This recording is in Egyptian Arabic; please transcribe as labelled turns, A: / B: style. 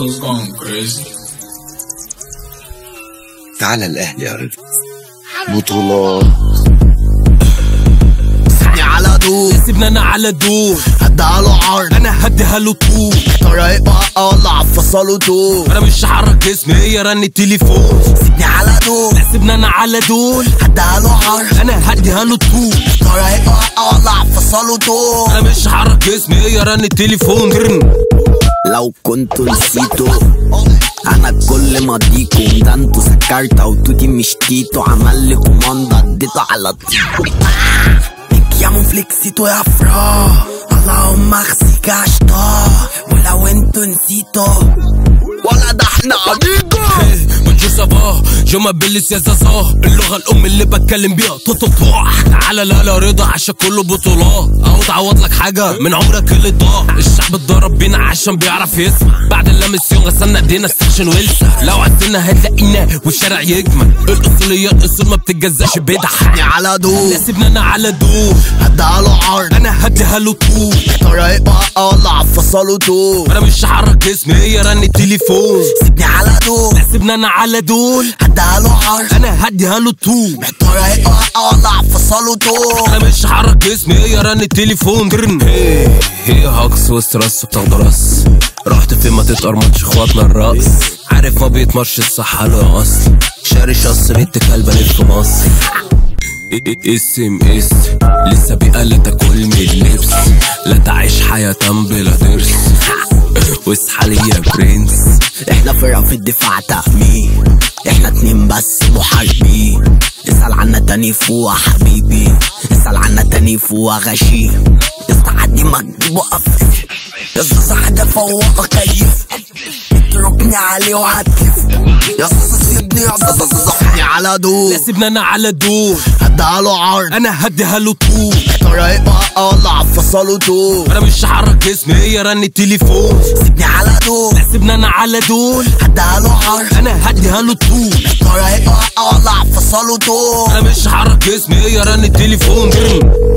A: Cause going crazy.
B: تعال الاهلي يا رضا بطولات
C: سيبني على دول
D: سيبنا انا على دول
C: هديها له عرض
D: انا هديها له طول
C: طريق اقلع فصله دول
D: انا مش هحرك جسمي هي رن التليفون
C: سيبني على دول
D: سيبنا انا على دول
C: هديها له عرض
D: انا هديها له طول
C: طريق اقلع فصله دول
D: انا مش هحرك جسمي هي رن التليفون
C: لو كنتوا نسيتوا انا كل ما اديكم ده انتوا سكرت او توتي مش تيتو عمل لي كوماندا اديته على تيتو يا مفلكسيتو يا فرا اللهم اخزيك عشتا ولو انتوا نسيتوا ولا ده احنا اميجو
D: بونجور سافا جو مابيل يا زازا اللغة الأم اللي بتكلم بيها توتوتوح تعالى لا لا رضا عشان كله بطولات أهو تعوض لك حاجة من عمرك اللي ضاع الشعب اتضرب بينا عشان بيعرف يسمع بعد اللامسيون غسلنا ايدينا ستيشن ولسه لو عدينا هتلاقينا والشارع يجمل الأصولية الأصول ما بتتجزاش بدع
C: سيبني على دول
D: سيبنا أنا على دول
C: هديها له عرض
D: أنا هديها له طول
C: طريق اقلع فصله دول
D: أنا مش هحرك جسمي هي رن التليفون
C: سيبني على دول
D: سيبنا أنا على دول
C: هديها له عرض
D: أنا هديها له طول
C: طريق اقلع فصله دول
D: انا مش هحرك جسمي هي رن التليفون درن هي هي هاكس وسترس بتاخد راس رحت فين ما تتقرمطش اخواتنا الرقص عارف ما بيتمرش الصحة له اصل شاري شص بنت كلبة لف مصر اسم اس لسه بيقل تاكل من اللبس لا تعيش حياة بلا ضرس واصحى لي يا برنس
C: احنا فرقة في الدفاع تأمين احنا اتنين بس محاربين اسأل عنا تاني فوق حبيبي اسأل عنا تاني فوق غشيم استعدي ما تجيب وقف يا صاحبي فوق كيف اتركني عليه وهتلف يا سيبني يا صاحبي على دول
D: سيبنا انا على دول
C: هديها له عرض
D: انا هديها له طول
C: طريق اقلع فصله طول
D: انا مش هحرك جسمي هي رن التليفون
C: سيبني على دول
D: سيبنا انا على دول
C: هديها له عرض
D: انا هديها له طول
C: طريق اقلع فصله طول
D: انا مش هحرك جسمي هي رن التليفون